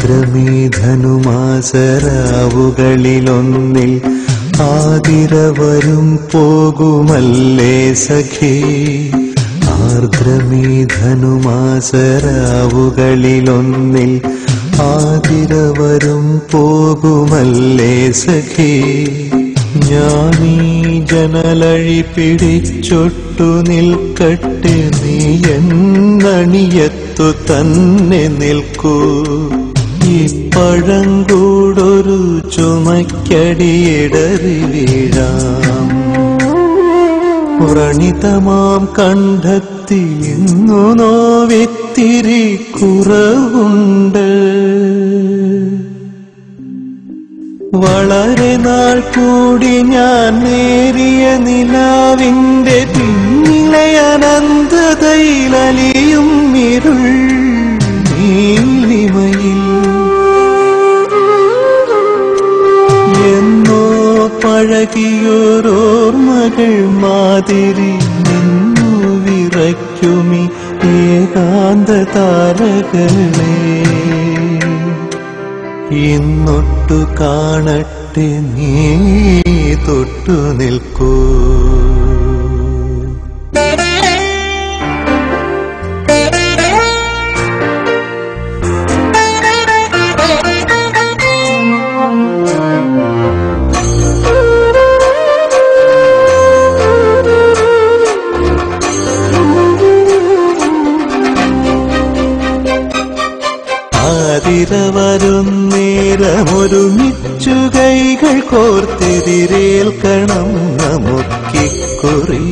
ആർദ്രമീ ധനുമാസരാവുകളിലൊന്നിൽ ആതിര വരും പോകുമല്ലേ സഖി ആർദ്രമീ ധനുമാസരാവുകളിലൊന്നിൽ ആതിര വരും പോകുമല്ലേ സഖി ഞാനീ ജനലഴി പിടിച്ചൊട്ടു നിൽക്കട്ടെ നീ എന്നണിയത്തു തന്നെ നിൽക്കൂ ഈ പഴങ്കൂടൊരു ചുമക്കടിയിടറി വീഴാം വ്രണിതമാം കണ്ടെത്തി ഇന്നു നോവെത്തിരി കുറവുണ്ട് വളരെ നാൾ കൂടി ഞാൻ നേരിയ നിലാവിന്റെ പിന്നിലെ അനന്തതയിലലിയും ഇരുൾ നീലിമയിൽ എന്നോ പഴകിയോരോർമകൾ മാതിരി നിന്നു വിറയ്ക്കുമി ഏകാന്ത താരകളെ ഇന്നൊട്ടു കാണട്ടെ നീ തൊട്ടു നിൽക്കൂ ആതിര വരുന്നേരമൊരുമിച്ചു കൈകൾ കോർത്തെതിരേൽക്കണം നമുക്കിക്കുറി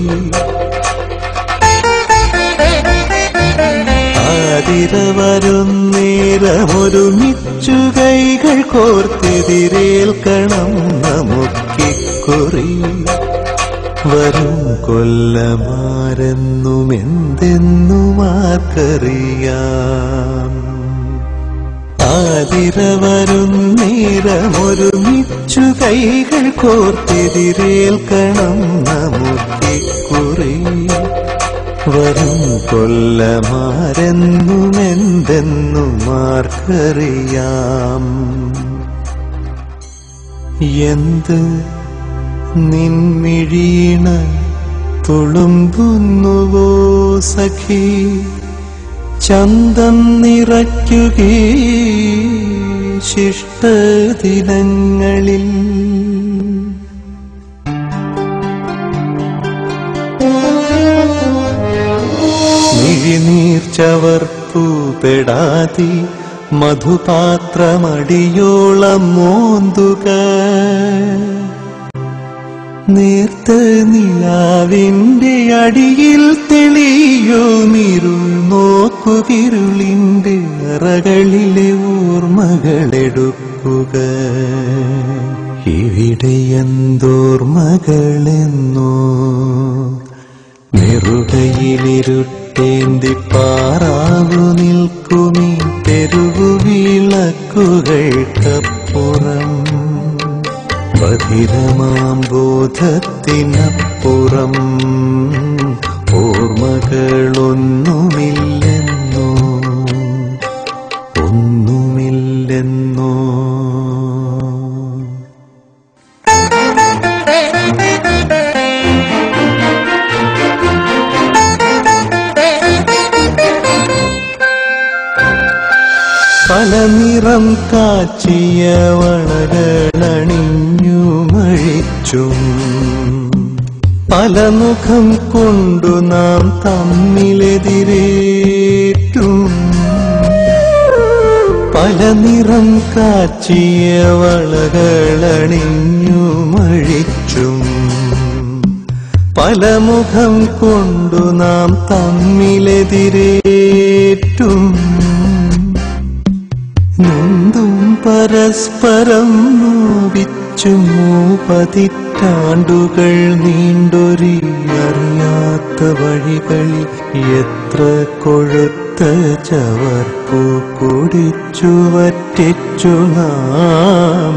ആതിര വരുന്നേരമൊരുമിച്ചു കൈകൾ കോർത്തെതിരേൽക്കണം നമുക്കിക്കുറി വരും കൊല്ലമാരെന്നും എന്തെന്നും ആർക്കറിയാം ആതിര വരും നേരമൊരുമിച്ചു കൈകൾ കോർത്തെതിരേൽക്കണം നമുക്കിക്കുറി വരും കൊല്ലമാരെന്നും എന്തെന്നും ആർക്കറിയാം എന്ത് നിൻമിഴീണ തുളുമ്പുന്നുവോ സഖി ചന്തം നിറയ്ക്കുകേ ശിഷ്ടദിനങ്ങളിൽ മിഴിനീർ ചവർപ്പൂപ്പെടാതി മധുപാത്രമടിയോളം മോന്തുക നേർത്ത നിലാവിന്റെ അടിയിൽ തെളിയുമിരുൾ നോക്കുകിരുളിന്റെ അറകളിലെ ഓർമ്മകളെടുക്കുക ഇവിടെ എന്തോർമ്മകളെന്നോ നെറുകയിലിരുട്ടേന്തി പാറാവു നിൽക്കുമീ തെരുവു വിളക്കുകൾക്കപ്പുറം ബധിരമാം ബോധത്തിനപ്പുറം ഓർമ്മകളൊന്നുമില്ലെന്നോ ഒന്നുമില്ലെന്നോ പല നിറം കാച്ചിയ വളകളണിഞ്ഞു മഴിച്ചും പല മുഖം കൊണ്ടു നാം തമ്മിലെതിരേറ്റും പല നിറം കാച്ചിയ വളകളണിഞ്ഞു മഴിച്ചും പല മുഖം കൊണ്ടു നാം തമ്മിലെതിരേറ്റും നൊന്തും പരസ്പരം നോവിച്ചു പതിറ്റാണ്ടുകൾ നീണ്ടൊരി അറിയാത്ത വഴികളിൽ എത്ര കൊഴുത്ത ചവർപ്പു കുടിച്ചു വറ്റിച്ചു നാം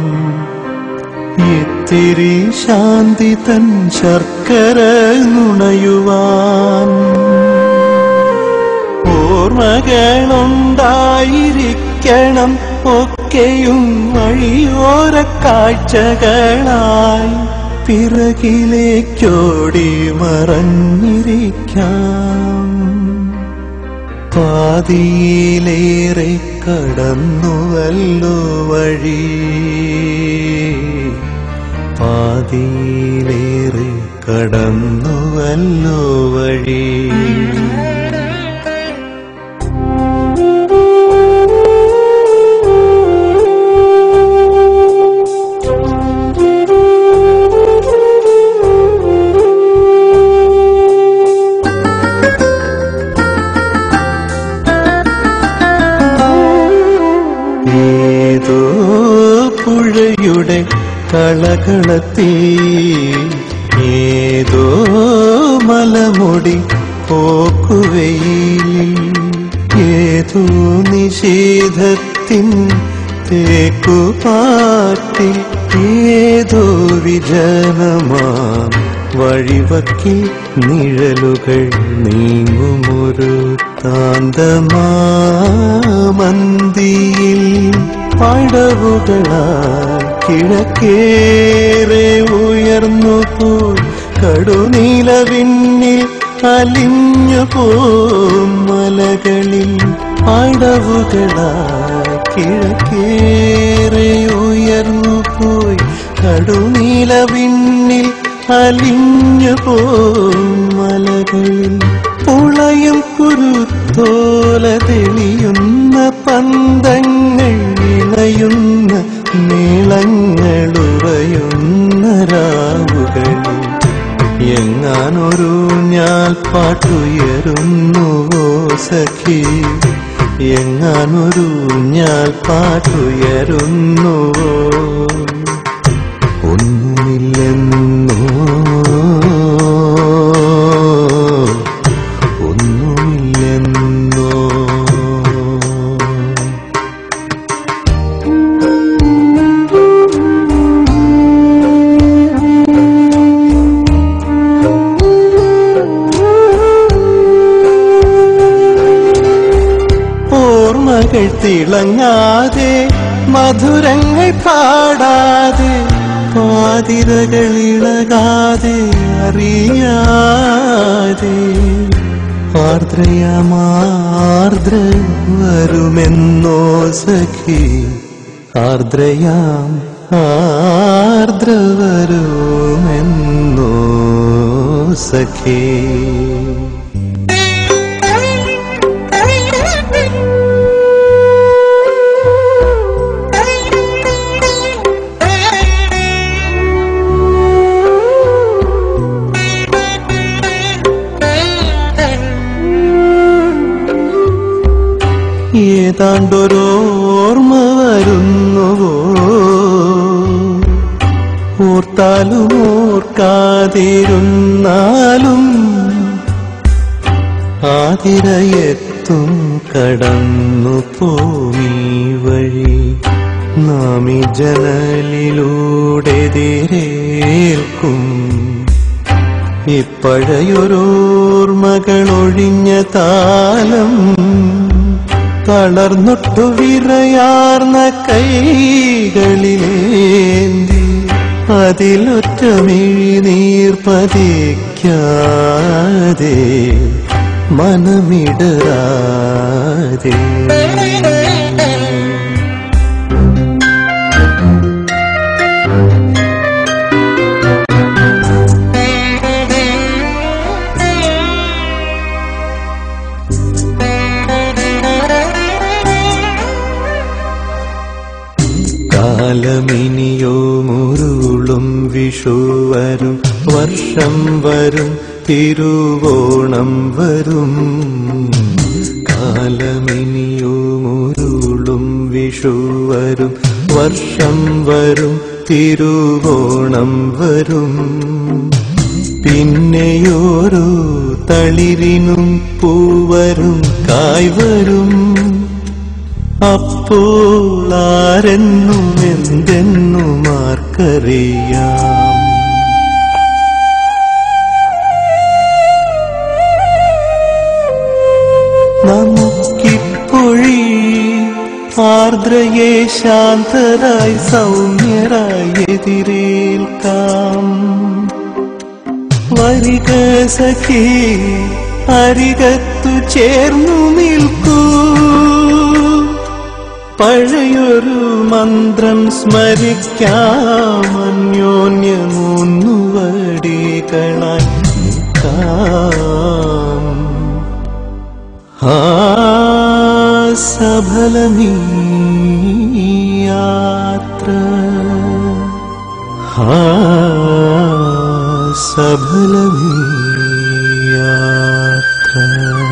ഇത്തിരി ശാന്തി തൻ ശർക്കര നുണയുവാൻ ഓർമ്മകളുണ്ടായിരിക്കണം ഒക്കെയും വഴിയോര കാഴ്ചകളായി പിറകിലേക്കോടി മറഞ്ഞിരിക്കാം പാതിയിലേറെ കടന്നുവല്ലോ വഴി പാതിയിലേറെ കടന്നുവല്ലോ വഴി ഏതോ പുഴയുടെ കളകളത്തിൽ ഏതോ മലമുടി പോക്കുവയിൽ ഏതോ നിഷേധത്തിൻ തേക്കുപാട്ടിൽ ഏതോ വിജനമാം വഴിവക്കിൽ നിഴലുകൾ നീങ്ങുമൊരു താന്തമാമന്തിയിൽ പടവുകളാൽ കിഴക്കേറെ ഉയർന്നു പോയി കടുനീലവിണ്ണിൽ അലിഞ്ഞു പോം മലകളിൽ പടവുകളാൽ കിഴക്കേറെ ഉയർന്നു പോയി കടുനീലവിണ്ണിൽ അലിഞ്ഞു പോം മലകളിൽ പുളയും കുരുത്തോല തെളിയുന്ന പന്തങ്ങൾ ഇണയുന്ന നീളങ്ങളുറയുന്ന രാവുകളിൽ എങ്ങാനൊരു ഞാൻ പാട്ടുയരുന്നുവോ സഖി എങ്ങാനൊരു ഞാൻ പാട്ടുയരുന്നുവോ ഒന്നുമില്ലെന്നോ ഒന്നുമില്ലെന്നോ ഓർമ്മകൾ തിളങ്ങാതെ മധുരങ്ങൾ പാടാതെ പാതിരകൾ ഇളകാതെ അറിയാതെ ആർദ്രയമാർദ്ര വരുമെന്നോ സഖി ആർദ്രയാം ആർദ്ര വരുമെന്നോ സഖി ഏതാണ്ടൊരോർമ്മ വരുന്നുവോ ഓർത്താലും ഓർക്കാതിരുന്നാലും ആതിരയെത്തും കടന്നു പോമീ വഴി നാമി ജനലിലൂടെ തിരേൽക്കും ഇപ്പഴയൊരോർമ്മകളൊഴിഞ്ഞ താലം തളർന്നൊട്ടു വിറയാർന്ന കൈകളിലേന്തി അതിലൊറ്റ മിഴിനീർ പതിക്കാതെ മനമിടരാതെ കാലമിനിയോ മുരുളും വിഷു വരും വർഷം വരും തിരുവോണം വരും കാലമിനിയോ മുരുളും വിഷു വരും വർഷം വരും തിരുവോണം വരും പിന്നെയോരോ തളിരിനും പൂവരും കായ് വരും അപ്പോൾ ആരെന്നും എന്തെന്നും ആർക്കറിയാം നമുക്കിപ്പൊഴി ആർദ്രയെ ശാന്തരായി സൗമ്യരായി എതിരേൽക്കാം വരിക സഖി അരികത്തു ചേർന്നു നിൽക്കൂ പഴയൊരു മന്ത്രം സ്മരിക്കാം അന്യോന്യമൊന്നുവടികളായി നിൽക്കാം ആ സഫലമീ യാത്ര ആ സഫലമീ യാത്ര